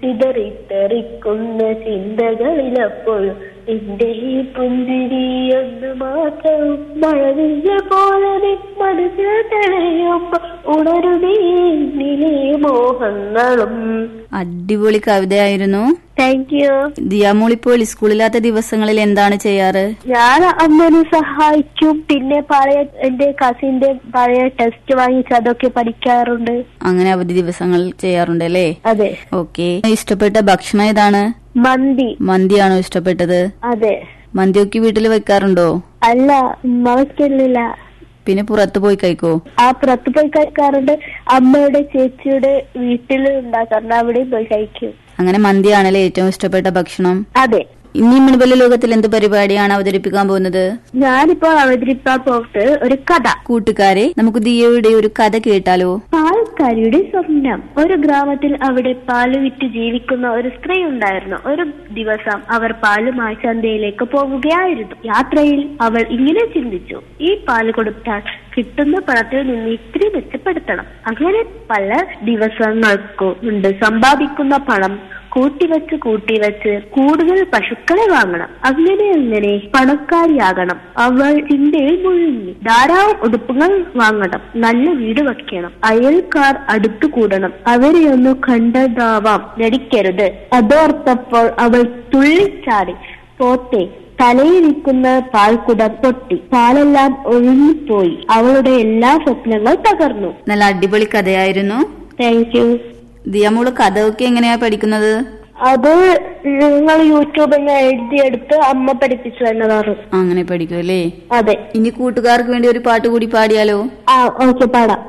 ചിതറിത്തെറിക്കുന്ന ചിന്തകളിലപ്പോഴും എന്റെ ഈ പുഞ്ചിരിയൊന്ന് മാത്രം മഴവില്ല പോലെ നിൻ മനസ്സിൽ തെളിയുമ്പോ ഉണരുന്നേ നിലേ മോഹങ്ങളും അടിപൊളി കവിതയായിരുന്നു താങ്ക് യു ദിയാമോളിപ്പോൾ സ്കൂളില്ലാത്ത ദിവസങ്ങളിൽ എന്താണ് ചെയ്യാറ് ഞാൻ അമ്മനെ സഹായിക്കും പിന്നെ പഴയ എന്റെ കസിന്റെ പഴയ ടെസ്റ്റ് വാങ്ങിച്ച് അതൊക്കെ പഠിക്കാറുണ്ട് അങ്ങനെ അവധി ദിവസങ്ങളിൽ ചെയ്യാറുണ്ടല്ലേ അതെ ഓക്കെ ഇഷ്ടപ്പെട്ട ഭക്ഷണം ഏതാണ് മന്തി മന്തിയാണോ ഇഷ്ടപ്പെട്ടത് അതെ മന്തിയൊക്കെ വീട്ടിൽ വെക്കാറുണ്ടോ അല്ല മവയ്ക്കുന്നില്ല പിന്നെ പുറത്ത് പോയി കഴിക്കോ ആ പുറത്ത് പോയി കഴിക്കാറുണ്ട് അമ്മയുടെ ചേച്ചിയുടെ വീട്ടിൽ ഉണ്ടാക്കാറുണ്ട് അവിടെയും പോയി കഴിക്കും അങ്ങനെ മന്തിയാണല്ലേ ഏറ്റവും ഇഷ്ടപ്പെട്ട ഭക്ഷണം അതെ ഇനി മുൻപല്ല ലോകത്തിൽ എന്ത് പരിപാടിയാണ് അവതരിപ്പിക്കാൻ പോകുന്നത് ഞാനിപ്പോൾ അവതരിപ്പാൻ പോയിട്ട് ഒരു കഥ കൂട്ടുകാരെ നമുക്ക് ദിയയുടെ ഒരു കഥ കേട്ടാലോ പാൽക്കാരിയുടെ സ്വപ്നം ഒരു ഗ്രാമത്തിൽ അവിടെ പാല് വിറ്റ് ജീവിക്കുന്ന ഒരു സ്ത്രീ ഉണ്ടായിരുന്നു ഒരു ദിവസം അവർ പാലുമായി ചന്തയിലേക്ക് പോവുകയായിരുന്നു യാത്രയിൽ അവൾ ഇങ്ങനെ ചിന്തിച്ചു ഈ പാല് കൊടുത്താൽ കിട്ടുന്ന പണത്തിൽ നിന്ന് ഇത്തിരി മെച്ചപ്പെടുത്തണം അങ്ങനെ പല ദിവസങ്ങൾക്കും ഉണ്ട് സമ്പാദിക്കുന്ന പണം കൂട്ടിവെച്ച് കൂട്ടിവെച്ച് കൂടുതൽ പശുക്കളെ വാങ്ങണം അങ്ങനെ അങ്ങനെ പണക്കാരിയാകണം അവൾ ചിന്തയിൽ മുഴുങ്ങി ധാരാളം ഉടുപ്പുകൾ വാങ്ങണം നല്ല വീട് വെക്കണം അയൽക്കാർ അടുത്തു കൂടണം അവരെ ഒന്ന് കണ്ടതാവാം നടിക്കരുത് അതോർത്തപ്പോൾ അവൾ തുള്ളിച്ചാടി പോത്തെ തലയിരിക്കുന്ന പാൽക്കുടം പൊട്ടി പാലെല്ലാം ഒഴിഞ്ഞുപോയി അവളുടെ എല്ലാ സ്വപ്നങ്ങളും തകർന്നു നല്ല അടിപൊളി കഥയായിരുന്നു താങ്ക് യു ദിയമോള് കഥയൊക്കെ എങ്ങനെയാ പഠിക്കുന്നത് അത് നിങ്ങൾ യൂട്യൂബിൽ നിന്ന് എഴുതിയെടുത്ത് അമ്മ പഠിപ്പിച്ചു തന്നതാണ് അങ്ങനെ പഠിക്കും അല്ലേ അതെ ഇനി കൂട്ടുകാർക്ക് വേണ്ടി ഒരു പാട്ട് കൂടി പാടിയാലോ ആ ഓക്കെ പാടാം